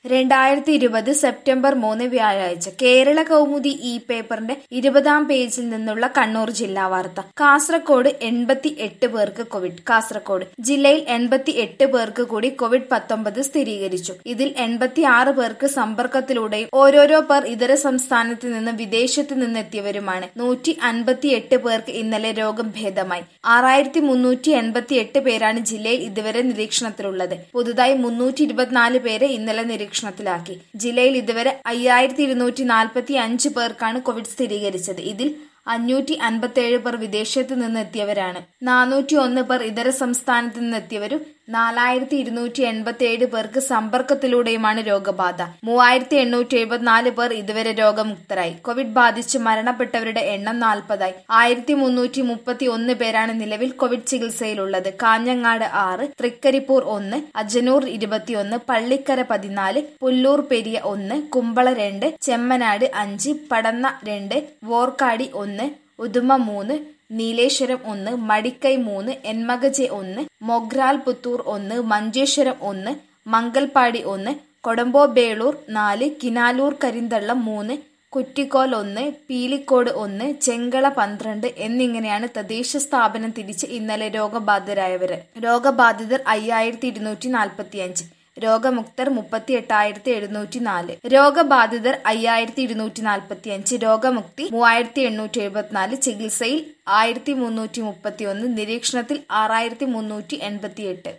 രണ്ടായിരത്തി ഇരുപത് സെപ്റ്റംബർ മൂന്ന് വ്യാഴാഴ്ച കേരള കൗമുദി ഇ പേപ്പറിന്റെ ഇരുപതാം പേജിൽ നിന്നുള്ള കണ്ണൂർ ജില്ലാ വാർത്ത കാസർകോട് എൺപത്തി എട്ട് പേർക്ക് കോവിഡ് കാസർകോട് ജില്ലയിൽ എൺപത്തി എട്ട് പേർക്ക് കൂടി കോവിഡ് പത്തൊമ്പത് സ്ഥിരീകരിച്ചു ഇതിൽ എൺപത്തി ആറ് പേർക്ക് സമ്പർക്കത്തിലൂടെയും ഓരോരോ പേർ ഇതര സംസ്ഥാനത്ത് നിന്ന് വിദേശത്ത് നിന്നെത്തിയവരുമാണ് നൂറ്റി അൻപത്തി എട്ട് പേർക്ക് ഇന്നലെ രോഗം ഭേദമായി ആറായിരത്തി മുന്നൂറ്റി എൺപത്തി എട്ട് പേരാണ് ജില്ലയിൽ ഇതുവരെ നിരീക്ഷണത്തിലുള്ളത് പുതുതായി മുന്നൂറ്റി ഇരുപത്തിനാല് പേരെ ഇന്നലെ നിരീക്ഷണത്തിലാക്കി ജില്ലയിൽ ഇതുവരെ അയ്യായിരത്തി ഇരുന്നൂറ്റി നാൽപ്പത്തി അഞ്ച് പേർക്കാണ് കോവിഡ് സ്ഥിരീകരിച്ചത് ഇതിൽ അഞ്ഞൂറ്റി അൻപത്തിയേഴ് പേർ വിദേശത്ത് നിന്നെത്തിയവരാണ് നാനൂറ്റി ഒന്ന് പേർ ഇതര സംസ്ഥാനത്ത് നിന്നെത്തിയവരും നാലായിരത്തി ഇരുന്നൂറ്റി എൺപത്തി ഏഴ് പേർക്ക് സമ്പർക്കത്തിലൂടെയുമാണ് രോഗബാധ മൂവായിരത്തി എണ്ണൂറ്റി എഴുപത്തിനാല് പേർ ഇതുവരെ രോഗമുക്തരായി കോവിഡ് ബാധിച്ച് മരണപ്പെട്ടവരുടെ എണ്ണം നാൽപ്പതായി ആയിരത്തി മുന്നൂറ്റി മുപ്പത്തി ഒന്ന് പേരാണ് നിലവിൽ കോവിഡ് ചികിത്സയിലുള്ളത് കാഞ്ഞങ്ങാട് ആറ് തൃക്കരിപ്പൂർ ഒന്ന് അജനൂർ ഇരുപത്തിയൊന്ന് പള്ളിക്കര പതിനാല് പുല്ലൂർ പെരിയ ഒന്ന് കുമ്പള രണ്ട് ചെമ്മനാട് അഞ്ച് പടന്ന രണ്ട് വോർക്കാടി ഒന്ന് ഉദുമ മൂന്ന് നീലേശ്വരം ഒന്ന് മടിക്കൈ മൂന്ന് എൻമകജെ ഒന്ന് മൊഗ്രാൽ പുത്തൂർ ഒന്ന് മഞ്ചേശ്വരം ഒന്ന് മംഗൽപാടി ഒന്ന് കൊടമ്പോ ബേളൂർ നാല് കിനാലൂർ കരിന്തള്ളം മൂന്ന് കുറ്റിക്കോൽ ഒന്ന് പീലിക്കോട് ഒന്ന് ചെങ്കള പന്ത്രണ്ട് എന്നിങ്ങനെയാണ് തദ്ദേശ സ്ഥാപനം തിരിച്ച് ഇന്നലെ രോഗബാധിതരായവര് രോഗബാധിതർ അയ്യായിരത്തി ഇരുന്നൂറ്റി നാൽപ്പത്തിയഞ്ച് രോഗമുക്തർ മുപ്പത്തി എട്ടായിരത്തി എഴുന്നൂറ്റി നാല് രോഗബാധിതർ അയ്യായിരത്തി ഇരുന്നൂറ്റി നാൽപ്പത്തി അഞ്ച് രോഗമുക്തി മൂവായിരത്തി എണ്ണൂറ്റി എഴുപത്തിനാല് ചികിത്സയിൽ ആയിരത്തി മുന്നൂറ്റി മുപ്പത്തി ഒന്ന് നിരീക്ഷണത്തിൽ ആറായിരത്തി മുന്നൂറ്റി എൺപത്തി എട്ട്